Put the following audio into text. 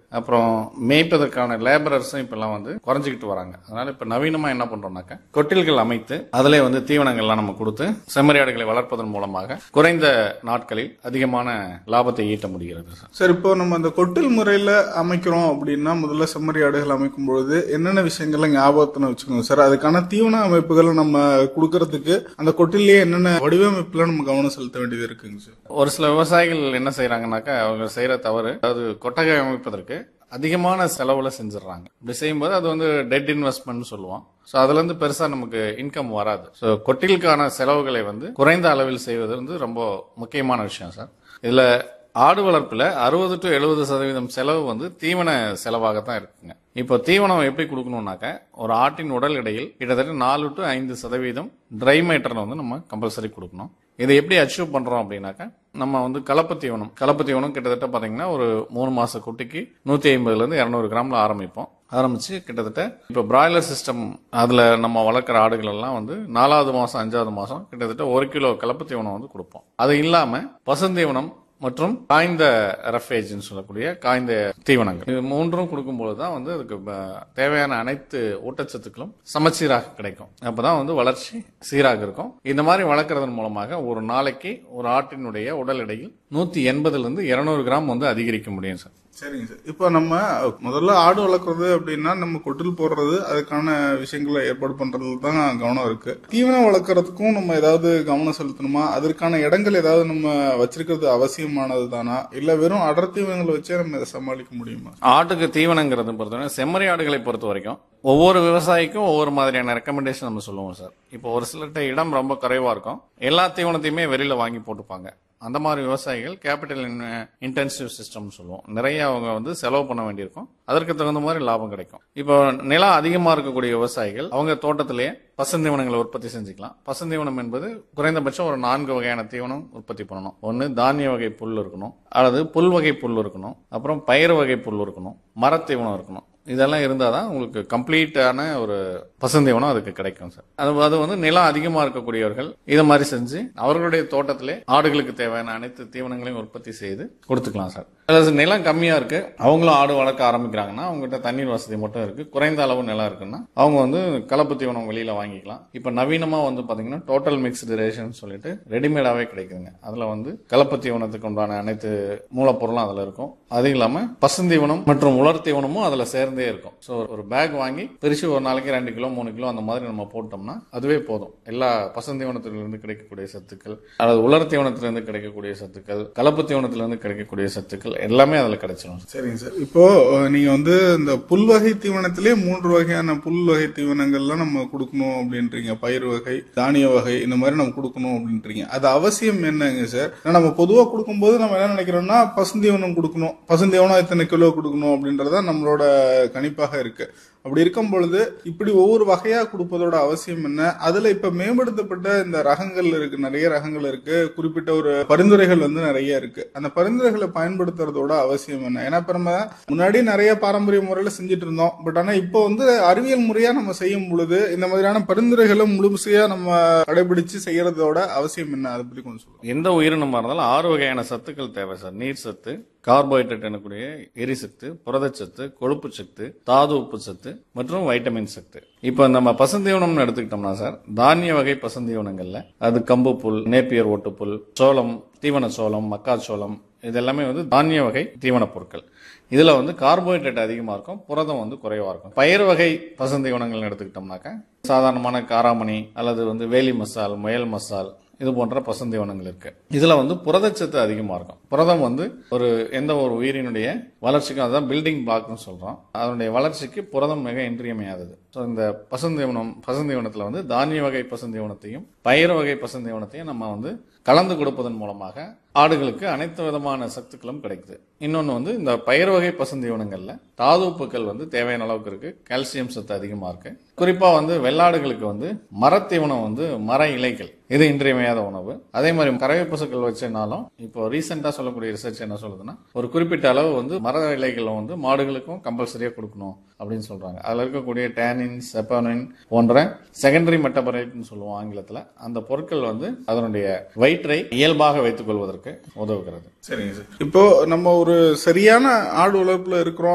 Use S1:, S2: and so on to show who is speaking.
S1: அப்புறம் மேய்ப்பதற்கான லேபரர்ஸும் இப்பெல்லாம் வந்து குறைஞ்சிக்கிட்டு வராங்க அதனால இப்ப நவீனமா என்ன பண்றோம்னாக்க கொட்டில்கள் அமைத்து அதிலே வந்து தீவனங்கள்லாம் நம்ம கொடுத்து செம்மறியாடுகளை வளர்ப்பதன் மூலமாக குறைந்த நாட்களில் அதிகமான லாபத்தை ஈட்ட முடிகிறது சார்
S2: சார் இப்போ நம்ம அந்த கொட்டில் முறையில அமைக்கிறோம் அப்படின்னா முதல்ல செம்மறி ஆடுகள் அமைக்கும் பொழுது என்னென்ன விஷயங்கள்ல ஞாபகத்துல வச்சுக்கணும் சார் அதுக்கான தீவன அமைப்புகளை நம்ம கொடுக்கறதுக்கு அந்த கொட்டிலேயே என்னென்ன வடிவமைப்புல நம்ம கவனம் செலுத்த வேண்டியது இருக்குங்க சார்
S1: ஒரு சில விவசாயிகள் என்ன செய்யறாங்கனாக்கா அவங்க செய்யற தவறு அதாவது கொட்டகை அமைப்பதற்கு அதிகமான செலவுல செஞ்சிடறாங்க இப்படி செய்யும்போது அது வந்து டெட் இன்வெஸ்ட்மெண்ட் சொல்லுவோம் ஸோ அதுல இருந்து பெருசா நமக்கு இன்கம் வராது ஸோ கொட்டிலுக்கான செலவுகளை வந்து குறைந்த அளவில் செய்வது வந்து ரொம்ப முக்கியமான விஷயம் சார் இதுல ஆடு வளர்ப்புல அறுபது டு எழுபது சதவீதம் செலவு வந்து தீவன செலவாகத்தான் இருக்குங்க இப்போ தீவனம் எப்படி கொடுக்கணும்னாக்க ஒரு ஆட்டின் உடல் எடையில் கிட்டத்தட்ட நாலு டு ஐந்து சதவீதம் ட்ரை மேட்டர் வந்து நம்ம கம்பல்சரி கொடுக்கணும் இதை எப்படி அச்சீவ் பண்றோம் அப்படின்னாக்கா நம்ம வந்து கலப்பு தீவனம் கலப்பு தீவனம் கிட்டத்தட்ட பாத்தீங்கன்னா ஒரு மூணு மாச குட்டிக்கு நூத்தி ஐம்பதுல இருந்து இருநூறு கிராம்ல ஆரம்பிப்போம் ஆரம்பிச்சு கிட்டத்தட்ட இப்போ பிராய்லர் சிஸ்டம் அதுல நம்ம வளர்க்குற ஆடுகள் எல்லாம் வந்து நாலாவது மாசம் அஞ்சாவது மாசம் கிட்டத்தட்ட ஒரு கிலோ கலப்பு தீவனம் வந்து கொடுப்போம் அது இல்லாம பசுந்தீவனம் மற்றும் காய்ந்த ரஃபேஜ்னு சொல்லக்கூடிய காய்ந்த தீவனங்கள் இது மூன்றும் கொடுக்கும்போது தான் வந்து அதுக்கு ப- தேவையான அனைத்து ஊட்டச்சத்துக்களும் சமச்சீராக கிடைக்கும் அப்பதான் வந்து வளர்ச்சி சீராக இருக்கும் இந்த மாதிரி வளர்க்கறதன் மூலமாக ஒரு நாளைக்கு ஒரு ஆட்டினுடைய உடல் எடையில் நூத்தி எண்பதுல இருந்து இருநூறு கிராம் வந்து அதிகரிக்க முடியும் சார்
S2: சரிங்க சார் இப்போ நம்ம முதல்ல ஆடு வளர்க்குறது அப்படின்னா நம்ம கொட்டில் போடுறது அதுக்கான விஷயங்களை ஏற்பாடு பண்றதுல தான் கவனம் இருக்கு தீவனம் வளர்க்கறதுக்கும் நம்ம ஏதாவது கவனம் செலுத்தணுமா அதற்கான இடங்கள் ஏதாவது நம்ம வச்சிருக்கிறது அவசியமானது தானா இல்ல வெறும் அடர் தீவனங்களை வச்சே நம்ம இதை சமாளிக்க முடியுமா
S1: ஆட்டுக்கு தீவனங்கிறது பொறுத்தவரை செம்மறி ஆடுகளை பொறுத்த வரைக்கும் ஒவ்வொரு விவசாயிக்கும் ஒவ்வொரு மாதிரியான ரெக்கமெண்டேஷன் நம்ம சொல்லுவோம் சார் இப்போ ஒரு சிலர்கிட்ட இடம் ரொம்ப குறைவா இருக்கும் எல்லா தீவனத்தையுமே வெளியில வாங்கி போட்டுப்பாங்க அந்த மாதிரி விவசாயிகள் கேபிட்டல் இன்டென்சிவ் சிஸ்டம் சொல்லுவோம் நிறைய அவங்க வந்து செலவு பண்ண வேண்டியிருக்கும் அதற்கு தகுந்த மாதிரி லாபம் கிடைக்கும் இப்போ நிலம் அதிகமா இருக்கக்கூடிய விவசாயிகள் அவங்க தோட்டத்திலேயே பசுந்தீவனங்களை உற்பத்தி செஞ்சுக்கலாம் பசுந்தீவனம் என்பது குறைந்தபட்சம் ஒரு நான்கு வகையான தீவனம் உற்பத்தி பண்ணணும் ஒன்னு தானிய வகை புல் இருக்கணும் அல்லது புல் வகை புல் இருக்கணும் அப்புறம் பயிர் வகை புல் இருக்கணும் மரத்தீவனம் இருக்கணும் இதெல்லாம் இருந்தால் தான் உங்களுக்கு கம்ப்ளீட்டான ஒரு பசுந்தீவனம் அதுக்கு கிடைக்கும் சார் அது அது வந்து நிலம் அதிகமாக இருக்கக்கூடியவர்கள் இதை மாதிரி செஞ்சு அவர்களுடைய தோட்டத்திலே ஆடுகளுக்கு தேவையான அனைத்து தீவனங்களையும் உற்பத்தி செய்து கொடுத்துக்கலாம் சார் அதாவது நிலம் கம்மியாக இருக்கு அவங்களும் ஆடு வளர்க்க ஆரம்பிக்கிறாங்கன்னா அவங்ககிட்ட தண்ணீர் வசதி மட்டும் இருக்கு குறைந்த அளவு நிலம் இருக்குன்னா அவங்க வந்து கலப்பு தீவனம் வெளியில வாங்கிக்கலாம் இப்போ நவீனமாக வந்து பார்த்தீங்கன்னா டோட்டல் மிக்ஸ்டு ரேஷன் சொல்லிட்டு ரெடிமேடாகவே கிடைக்குதுங்க அதில் வந்து கலப்பு தீவனத்துக்கு உண்டான அனைத்து மூலப்பொருளும் அதில் இருக்கும் அது இல்லாமல் பசுந்தீவனம் மற்றும் உலர் தீவனமும் அதில் சேர்ந்தே இருக்கும் ஸோ ஒரு பேக் வாங்கி பிரித்து ஒரு நாளைக்கு ரெண்டு கிலோ மூணு கிலோ அந்த மாதிரி நம்ம போட்டோம்னா அதுவே போதும் எல்லா பசுந்தீவனத்திலிருந்து கிடைக்கக்கூடிய சத்துக்கள் அல்லது உலர் தீவனத்திலிருந்து கிடைக்கக்கூடிய சத்துக்கள் கலப்பு தீவனத்திலிருந்து கிடைக்கக்கூடிய சத்துக்கள் எல்லாமே அதில் கிடைச்சிடும்
S2: சரிங்க சார் இப்போ அஹ், நீங்க வந்து இந்த புல் வகை தீவனத்திலே மூன்று வகையான புல் வகை தீவனங்கள்லாம் நம்ம கொடுக்கணும் அப்படின்றீங்க பயிர் வகை தானிய வகை இந்த மாதிரி நம்ம கொடுக்கணும் அப்படின்றீங்க அது அவசியம் என்னங்க சார் ஏன்னா நம்ம பொதுவா கொடுக்கும்போது நம்ம என்ன நினைக்கிறோம்னா பசுந்தீவனம் கொடுக்கணும் பசுந்தீவனம் எத்தனை கிலோ கொடுக்கணும் அப்படின்றத நம்மளோட கணிப்பாக இருக்கு அப்படி இருக்கும் பொழுது இப்படி ஒவ்வொரு வகையா கொடுப்பதோட அவசியம் என்ன அதுல இப்ப மேம்படுத்தப்பட்ட இந்த ரகங்கள் இருக்கு நிறைய ரகங்கள் இருக்கு குறிப்பிட்ட ஒரு பரிந்துரைகள் வந்து நிறைய இருக்கு அந்த பரிந்துரைகளை பயன்படுத்துறதோட அவசியம் என்ன ஏன்னா இப்ப நம்ம முன்னாடி நிறைய பாரம்பரிய முறையில செஞ்சுட்டு இருந்தோம் பட் ஆனா இப்போ வந்து அறிவியல் முறையா நம்ம செய்யும் பொழுது இந்த மாதிரியான பரிந்துரைகளை முழுமையா நம்ம கடைபிடிச்சு செய்யறதோட அவசியம் என்ன அதை பத்தி கொஞ்சம் சொல்லுங்க
S1: எந்த உயிரினமா இருந்தாலும் ஆறு வகையான சத்துக்கள் தேவை சார் நீர் சத்து கார்போஹைட்ரேட் எனக்கூடிய எரிசத்து புரதச்சத்து கொழுப்பு சத்து தாது உப்பு சத்து மற்றும் வைட்டமின் சத்து இப்போ நம்ம பசுந்தீவனம்னு எடுத்துக்கிட்டோம்னா சார் தானிய வகை பசுந்தீவனங்கள்ல அது கம்பு புல் நேப்பியர் ஓட்டு புல் சோளம் தீவன சோளம் மக்காச்சோளம் இது எல்லாமே வந்து தானிய வகை தீவனப் பொருட்கள் இதுல வந்து கார்போஹைட்ரேட் அதிகமா இருக்கும் புரதம் வந்து குறைவா இருக்கும் பயிர் வகை பசுந்தீவனங்கள் எடுத்துக்கிட்டோம்னாக்க சாதாரணமான காராமணி அல்லது வந்து வேலி மசால் முயல் மசால் இது போன்ற பசுந்தீவனங்கள் இருக்கு இதுல வந்து புரதச்சத்து அதிகமா இருக்கும் புரதம் வந்து ஒரு எந்த ஒரு உயிரினுடைய வளர்ச்சிக்கும் அதுதான் பில்டிங் பிளாக்னு சொல்றோம் அதனுடைய வளர்ச்சிக்கு புரதம் மிக இன்றியமையாதது ஸோ இந்த பசுந்தீவனம் பசுந்தீவனத்துல வந்து தானிய வகை பசுந்தீவனத்தையும் பயிர் வகை பசுந்தீவனத்தையும் நம்ம வந்து கலந்து கொடுப்பதன் மூலமாக ஆடுகளுக்கு அனைத்து விதமான சத்துக்களும் கிடைக்குது இன்னொன்று வந்து இந்த பயிர் வகை பசுந்தீவனங்கள்ல தாது உப்புக்கள் வந்து தேவையான அளவுக்கு இருக்கு கால்சியம் சத்து அதிகமா இருக்கு குறிப்பா வந்து வெள்ளாடுகளுக்கு வந்து மரத்தீவனம் வந்து மர இலைகள் இது இன்றியமையாத உணவு அதே மாதிரி கறவை பசுக்கள் வச்சனாலும் இப்போ ரீசெண்டா சொல்லக்கூடிய ரிசர்ச் என்ன சொல்லுதுன்னா ஒரு குறிப்பிட்ட அளவு வந்து மர இலைகளை வந்து மாடுகளுக்கும் கம்பல்சரியா கொடுக்கணும் அப்படின்னு சொல்றாங்க அதுல இருக்கக்கூடிய டேனின் செப்பானின் போன்ற செகண்டரி மெட்டபரைட்னு சொல்லுவோம் ஆங்கிலத்துல அந்த பொருட்கள் வந்து அதனுடைய வயிற்றை இயல்பாக வைத்துக் கொள்வதற்கு உதவுகிறது
S2: சரிங்க சார் இப்போ நம்ம ஒரு சரியான ஆடு வளர்ப்புல இருக்கிறோம்